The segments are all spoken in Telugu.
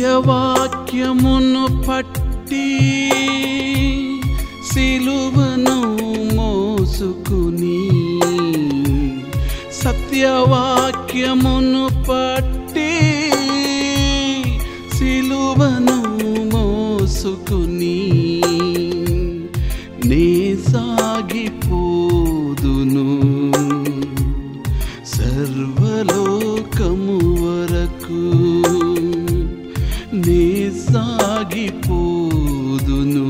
సత్యవాక్యమును పట్టి సిలువను మోసుకుని సత్యవాక్యమును పట్టి సిలువను మోసుకుని నే సాగిపోదును సర్వలోకము వరకు నే సాగిపోదును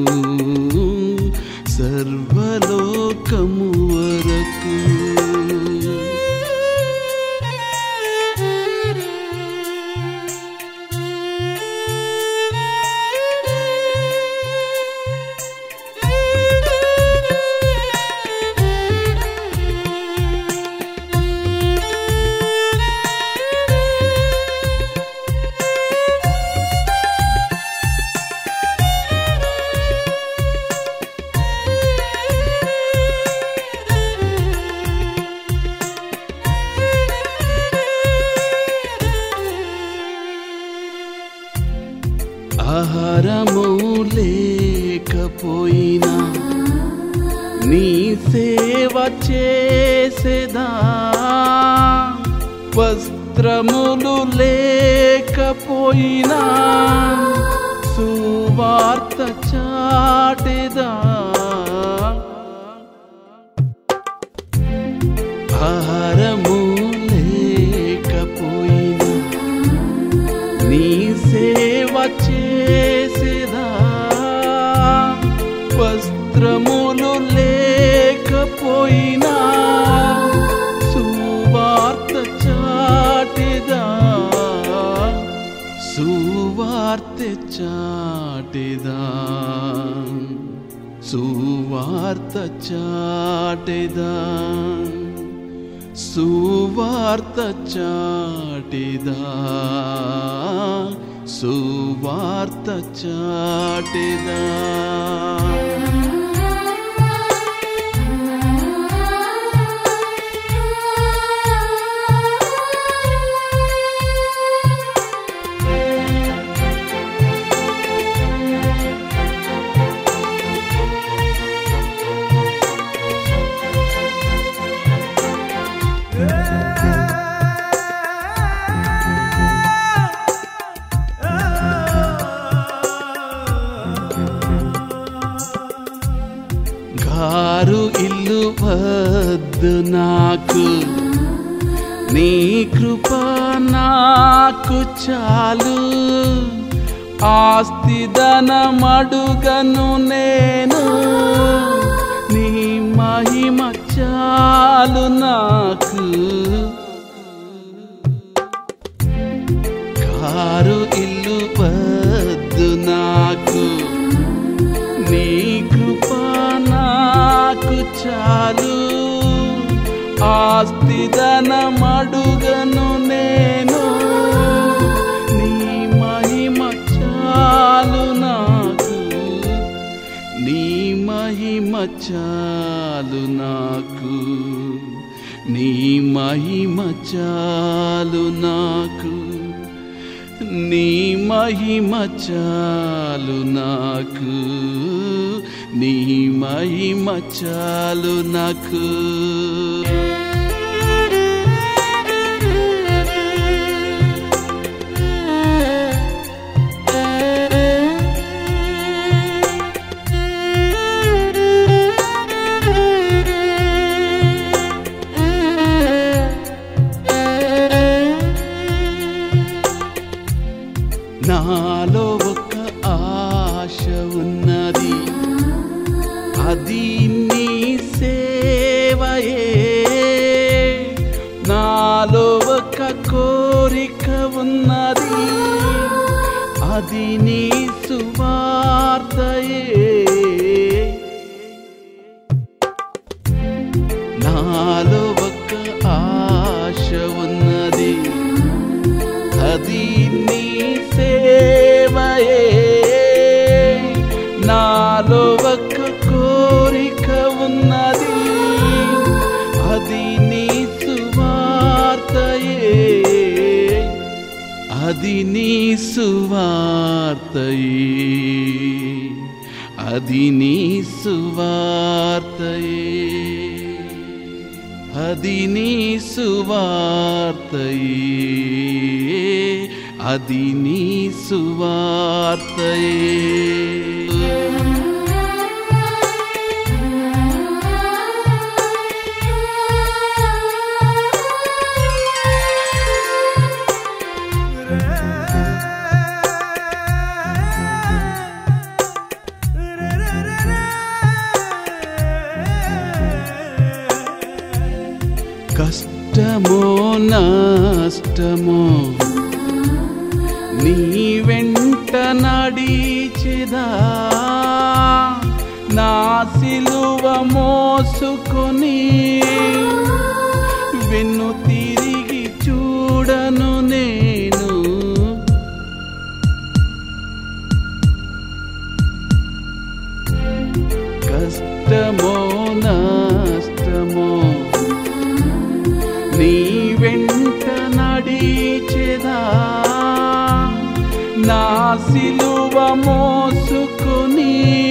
సర్వలోకము వరకు ఆహారము లేకపోయినా నీ సేవ చేసేదా వస్త్రములు లేకపోయినా సువార్త చాటెదా ఆహారము లేకపోయినా నీ సేవ చేసేదా వస్త్రములు లేకపోయినా సువార్త చాటిదా సువార్త చాటిదా సువార్త చాటిదా సువార్త చాటిదా సువార్త చాటిదా గారు ఇల్లు వద్దు నాకు నీ కృప నాకు చాలు ఆస్తి ధనమడుగను నేను నీ మహిమ చాలు నాకు కారు ఇల్లు వద్దు నాకు నీ కృప నాకు చాలు ఆస్తి ధనమడుగను నేను నీ మహిమ చాలు నాకు నీ మహిమ చాలు నాకు నీ మహిమ చాలు నాకు నీ మహిమ చాలు నాకు నీ మహిమ చాలు నాకు నాలో ఒక ఆశ ఉన్నది అది నీ సేవయే నాలో ఒక కోరిక ఉన్నది అది నీ సువార్తయే నాలో ఒక ఆశ ఉన్నది అది నీ సేవయే నాలో ఒక కోరిక ఉన్నది అది నీ సువార్తయే అది నీ సువార్తయే అది నీ సువార్తయే అది నీ సువార్తయే అది నీ సువార్తయే కష్టమో నష్టమో నీ వెంట నడిచెదా నా సిలువ మోసుకొని వెన్ను తిరిగి చూడను నేను కష్టమో నష్టమో నీ వెంట నడిచెదా నా సిలువ మోసుకొని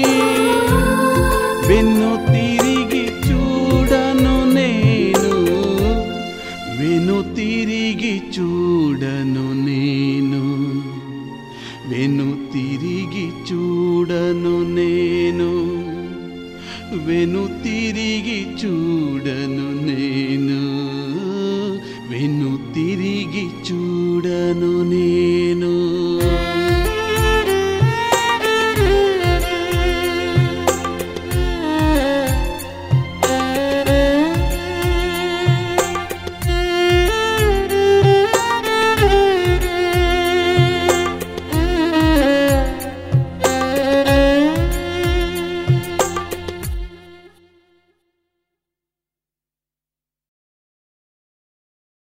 వెన్ను తిరిగి చూడను నేను వెను తిరిగి చూడను నేను వెను తిరిగి చూడను నేను వెను తిరిగి చూడను